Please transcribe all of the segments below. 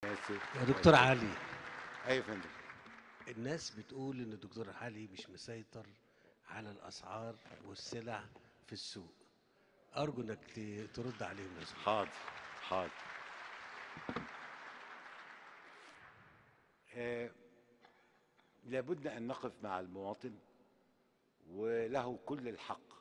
يا دكتور علي ايوه يا فندم الناس بتقول ان الدكتور علي مش مسيطر على الاسعار والسلع في السوق ارجو انك ت- ترد عليهم يا سيدي. حاضر حاضر آه لابد ان نقف مع المواطن وله كل الحق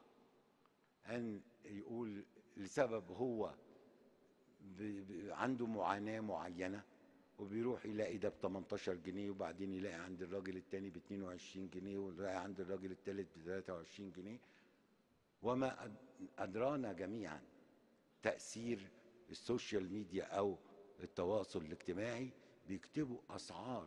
ان يقول لسبب هو ب- ب- عنده معاناه معينه وبيروح يلاقي ده ب 18 جنيه وبعدين يلاقي عند الراجل التاني ب 22 جنيه ويلاقي عند الراجل التالت ب 23 جنيه وما أد- أدرانا جميعا تأثير السوشيال ميديا أو التواصل الاجتماعي بيكتبوا أسعار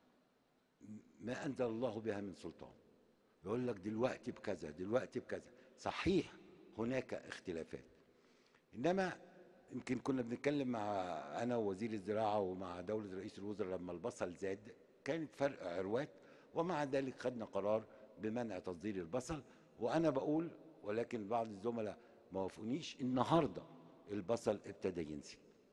ما أنزل الله بها من سلطان يقول لك دلوقتي بكذا دلوقتي بكذا صحيح هناك اختلافات إنما يمكن كنا بنتكلم مع أنا ووزير الزراعة ومع دولة رئيس الوزراء لما البصل زاد كانت فرق عروات ومع ذلك خدنا قرار بمنع تصدير البصل وأنا بقول ولكن بعض الزملاء ما وافقونيش النهارده البصل ابتدى ينزل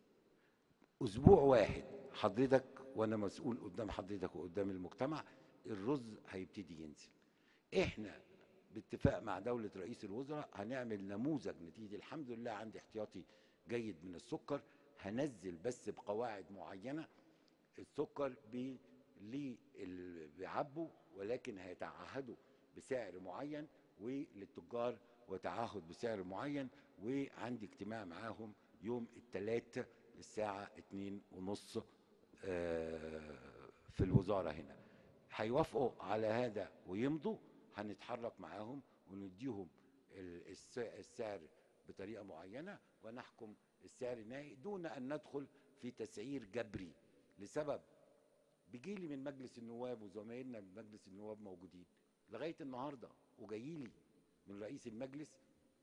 اسبوع واحد حضرتك وانا مسؤول قدام حضرتك وقدام المجتمع الرز هيبتدي ينزل احنا باتفاق مع دولة رئيس الوزراء هنعمل نموذج نتيجة الحمد لله عندي احتياطي جيد من السكر هنزل بس بقواعد معينة السكر بي للي بيعبوا ولكن هيتعهدوا بسعر معين وللتجار وتعهد بسعر معين وعندي اجتماع معاهم يوم الثلاث الساعة اتنين ونص آه، في الوزارة هنا هيوافقوا على هذا ويمضوا هنتحرك معاهم ونديهم ال- الس- السعر بطريقة معينة ونحكم السعر النهائي دون أن ندخل في تسعير جبري لسبب بيجيلي من مجلس النواب وزمايلنا من مجلس النواب موجودين لغاية النهاردة وجايلي من رئيس المجلس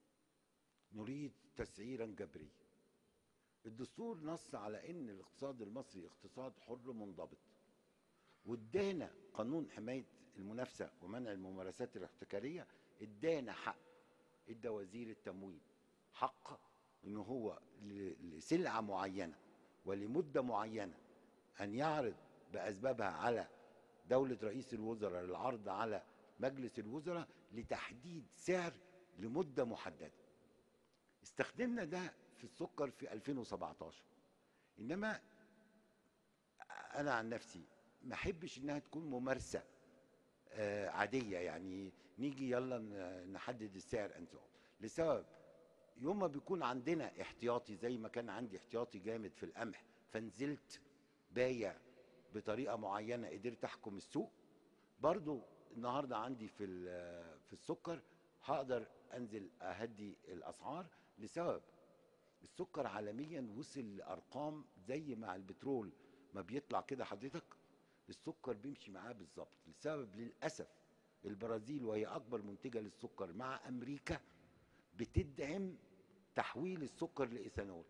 نريد تسعيرا جبريا الدستور نص على ان الاقتصاد المصري اقتصاد حر منضبط وادانا قانون حمايه المنافسه ومنع الممارسات الاحتكاريه ادانا حق ادى وزير التموين حق ان هو ل- لسلعه معينه ولمده معينه ان يعرض باسبابها على دوله رئيس الوزراء للعرض على مجلس الوزراء لتحديد سعر لمده محدده استخدمنا ده في السكر في 2017 انما انا عن نفسي ما احبش انها تكون ممارسه آه، عاديه يعني نيجي يلا ن- نحدد السعر انت لسبب يوم ما بيكون عندنا احتياطي زي ما كان عندي احتياطي جامد في القمح فنزلت بايع بطريقه معينه قدرت احكم السوق برضو النهارده عندي في ال- في السكر هقدر انزل اهدي الاسعار لسبب السكر عالميا وصل لارقام زي مع البترول ما بيطلع كده حضرتك السكر بيمشي معاه بالظبط لسبب للاسف البرازيل وهي اكبر منتجه للسكر مع امريكا بتدعم تحويل السكر لايثانول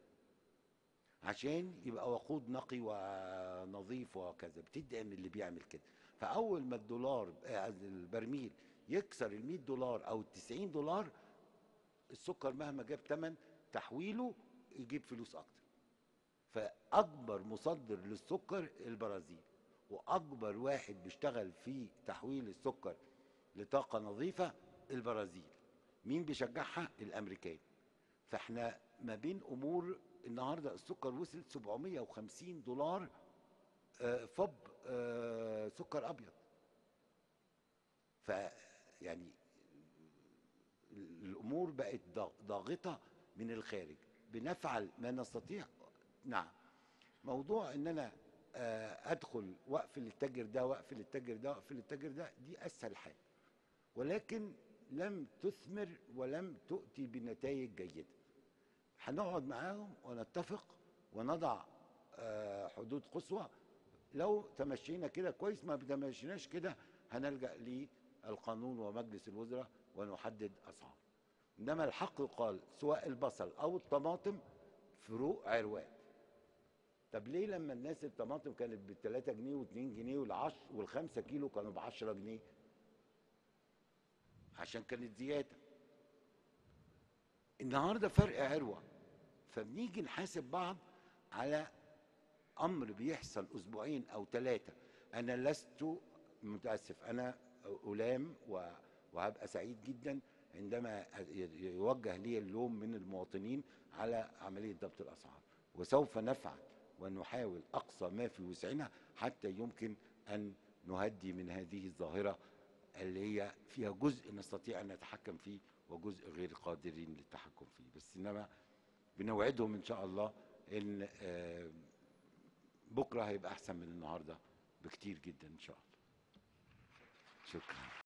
عشان يبقى وقود نقي ونظيف وكذا بتدعم اللي بيعمل كده فاول ما الدولار آه، البرميل يكسر ال 100 دولار او ال 90 دولار السكر مهما جاب ثمن تحويله يجيب فلوس اكتر فاكبر مصدر للسكر البرازيل واكبر واحد بيشتغل في تحويل السكر لطاقه نظيفه البرازيل مين بيشجعها الامريكان فاحنا ما بين امور النهارده السكر وصل 750 دولار آه، فب آه، سكر ابيض ف يعني الامور بقت ضا- ضاغطه من الخارج بنفعل ما نستطيع نعم موضوع ان انا آه، ادخل واقفل للتاجر ده واقفل للتاجر ده واقفل للتاجر ده دي اسهل حاجه ولكن لم تثمر ولم تؤتي بنتائج جيده هنقعد معاهم ونتفق ونضع آه، حدود قصوى لو تمشينا كده كويس ما تمشيناش كده هنلجا للقانون ومجلس الوزراء ونحدد اسعار انما الحق يقال سواء البصل او الطماطم فروق عروات طب ليه لما الناس الطماطم كانت ب 3 جنيه و2 جنيه والعشر والخمسة كيلو كانوا ب 10 جنيه عشان كانت زياده النهارده فرق عروه فبنيجي نحاسب بعض على امر بيحصل اسبوعين او ثلاثه انا لست متاسف انا الام و- وهبقى سعيد جدا عندما يوجه لي اللوم من المواطنين على عمليه ضبط الاسعار وسوف نفعل ونحاول اقصى ما في وسعنا حتى يمكن ان نهدي من هذه الظاهره اللي هي فيها جزء نستطيع ان نتحكم فيه وجزء غير قادرين للتحكم فيه بس انما بنوعدهم ان شاء الله ان آه، بكره هيبقى احسن من النهارده بكتير جدا ان شاء الله شكرا